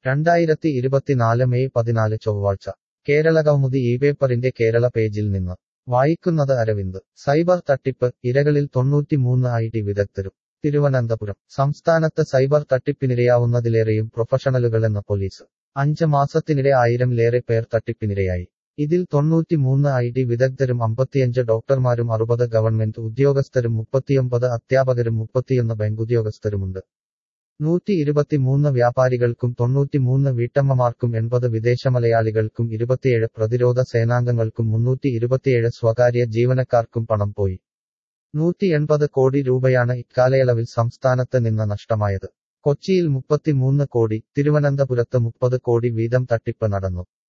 രണ്ടായിരത്തി ഇരുപത്തിനാല് മെയ് പതിനാല് ചൊവ്വാഴ്ച കേരള കൗമുദി ഈ പേപ്പറിന്റെ കേരള പേജിൽ നിന്ന് വായിക്കുന്നത് അരവിന്ദ് സൈബർ തട്ടിപ്പ് ഇരകളിൽ തൊണ്ണൂറ്റിമൂന്ന് ഐ ടി വിദഗ്ധരും തിരുവനന്തപുരം സംസ്ഥാനത്ത് സൈബർ തട്ടിപ്പിനിരയാവുന്നതിലേറെയും പ്രൊഫഷണലുകളെന്ന പോലീസ് അഞ്ച് മാസത്തിനിടെ ആയിരംലേറെ പേർ തട്ടിപ്പിനിരയായി ഇതിൽ തൊണ്ണൂറ്റിമൂന്ന് ഐ ടി വിദഗ്ധരും അമ്പത്തിയഞ്ച് ഡോക്ടർമാരും അറുപത് ഗവൺമെന്റ് ഉദ്യോഗസ്ഥരും മുപ്പത്തിയൊമ്പത് അധ്യാപകരും മുപ്പത്തിയൊന്ന് ബാങ്ക് ഉദ്യോഗസ്ഥരുമുണ്ട് നൂറ്റി ഇരുപത്തിമൂന്ന് വ്യാപാരികൾക്കും തൊണ്ണൂറ്റിമൂന്ന് വീട്ടമ്മമാർക്കും എൺപത് വിദേശമലയാളികൾക്കും ഇരുപത്തിയേഴ് പ്രതിരോധ സേനാംഗങ്ങൾക്കും മുന്നൂറ്റി ഇരുപത്തിയേഴ് സ്വകാര്യ ജീവനക്കാർക്കും പണം പോയി നൂറ്റി എൺപത് കോടി രൂപയാണ് ഇക്കാലയളവിൽ സംസ്ഥാനത്ത് നിന്ന് നഷ്ടമായത് കൊച്ചിയിൽ മുപ്പത്തിമൂന്ന് കോടി തിരുവനന്തപുരത്ത് മുപ്പത് കോടി വീതം തട്ടിപ്പ് നടന്നു